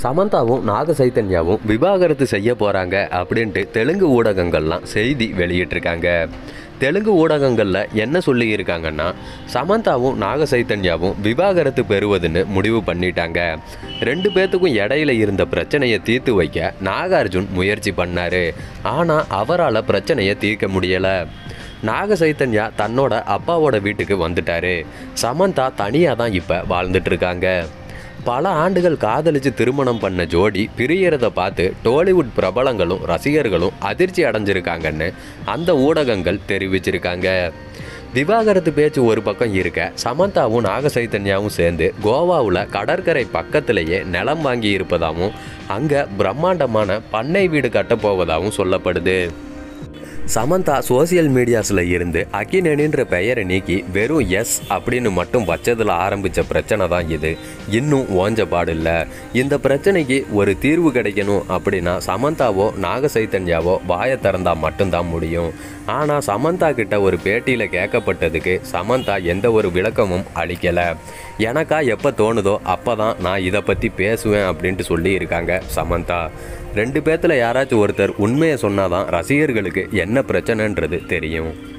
சமந்தாவும் நாக சைத்தன்யாவும் விவாகரத்து செய்ய போகிறாங்க அப்படின்ட்டு தெலுங்கு ஊடகங்கள்லாம் செய்தி வெளியிட்டிருக்காங்க தெலுங்கு ஊடகங்களில் என்ன சொல்லியிருக்காங்கன்னா சமந்தாவும் நாக சைத்தன்யாவும் விவாகரத்து பெறுவதுன்னு முடிவு பண்ணிட்டாங்க ரெண்டு பேர்த்துக்கும் இடையில இருந்த பிரச்சனையை தீர்த்து வைக்க நாகார்ஜுன் முயற்சி பண்ணாரு ஆனால் அவரால் பிரச்சனையை தீர்க்க முடியலை நாக சைத்தன்யா தன்னோட அப்பாவோட வீட்டுக்கு வந்துட்டாரு சமந்தா தனியாக தான் இப்போ வாழ்ந்துட்டு இருக்காங்க பல ஆண்டுகள் காதலிச்சு திருமணம் பண்ண ஜோடி பிரியறத பார்த்து டோலிவுட் பிரபலங்களும் ரசிகர்களும் அதிர்ச்சி அடைஞ்சிருக்காங்கன்னு அந்த ஊடகங்கள் தெரிவிச்சிருக்காங்க விவாகரத்து பேச்சு ஒரு பக்கம் இருக்க சமந்தாவும் நாக சைத்தன்யாவும் சேர்ந்து கோவாவில் கடற்கரை பக்கத்திலேயே நிலம் வாங்கி இருப்பதாகவும் அங்கே பிரம்மாண்டமான பண்ணை வீடு கட்டப் போவதாகவும் சொல்லப்படுது சமந்தா சோசியல் மீடியாஸில் இருந்து அகினேனின்ற பெயரை நீக்கி வெறும் எஸ் அப்படின்னு மட்டும் வச்சதில் ஆரம்பித்த பிரச்சனை தான் இது இன்னும் ஓஞ்ச பாடில்ல இந்த பிரச்சனைக்கு ஒரு தீர்வு கிடைக்கணும் அப்படின்னா சமந்தாவோ நாக சைத்தன்யாவோ வாயை திறந்தா மட்டும்தான் முடியும் ஆனால் சமந்தா கிட்ட ஒரு பேட்டியில் கேட்கப்பட்டதுக்கு சமந்தா எந்த ஒரு விளக்கமும் அளிக்கலை எனக்கா எப்போ தோணுதோ அப்போ தான் நான் இதை பற்றி பேசுவேன் அப்படின்ட்டு சொல்லியிருக்காங்க சமந்தா ரெண்டு பேர்த்தில் யாராச்சும் ஒருத்தர் உண்மையை சொன்னாதான் ரசிகர்களுக்கு என்ன பிரச்சனைன்றது தெரியும்